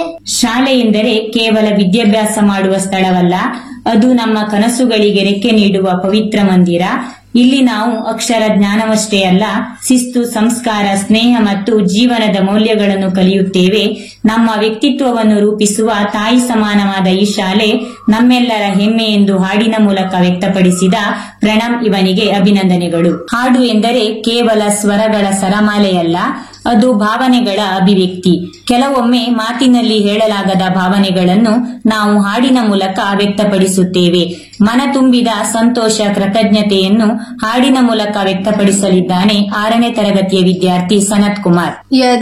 ಶಾಲೆ ಎಂದರೆ ಕೇವಲ ವಿದ್ಯಾಭ್ಯಾಸ ಮಾಡುವ ಸ್ಥಳವಲ್ಲ ಅದು ನಮ್ಮ ಕನಸುಗಳಿಗೆ ರೆಕ್ಕೆ ನೀಡುವ ಪವಿತ್ರ ಮಂದಿರ ಇಲ್ಲಿ ನಾವು ಅಕ್ಷರ ಜ್ಞಾನವಷ್ಟೇ ಅಲ್ಲ ಶಿಸ್ತು ಸಂಸ್ಕಾರ ಸ್ನೇಹ ಮತ್ತು ಜೀವನದ ಮೌಲ್ಯಗಳನ್ನು ಕಲಿಯುತ್ತೇವೆ ನಮ್ಮ ವ್ಯಕ್ತಿತ್ವವನ್ನು ರೂಪಿಸುವ ತಾಯಿ ಸಮಾನವಾದ ಈ ಶಾಲೆ ನಮ್ಮೆಲ್ಲರ ಹೆಮ್ಮೆ ಎಂದು ಹಾಡಿನ ಮೂಲಕ ವ್ಯಕ್ತಪಡಿಸಿದ ಪ್ರಣಮ್ ಇವನಿಗೆ ಅಭಿನಂದನೆಗಳು ಹಾಡು ಎಂದರೆ ಕೇವಲ ಸ್ವರಗಳ ಸರಮಾಲೆಯಲ್ಲ ಅದು ಭಾವನೆಗಳ ಅಭಿವ್ಯಕ್ತಿ ಕೆಲವೊಮ್ಮೆ ಮಾತಿನಲ್ಲಿ ಹೇಳಲಾಗದ ಭಾವನೆಗಳನ್ನು ನಾವು ಹಾಡಿನ ಮೂಲಕ ವ್ಯಕ್ತಪಡಿಸುತ್ತೇವೆ ಮನ ತುಂಬಿದ ಸಂತೋಷ ಕೃತಜ್ಞತೆಯನ್ನು ಹಾಡಿನ ಮೂಲಕ ವ್ಯಕ್ತಪಡಿಸಲಿದ್ದಾನೆ ಆರನೇ ತರಗತಿಯ ವಿದ್ಯಾರ್ಥಿ ಸನತ್ ಕುಮಾರ್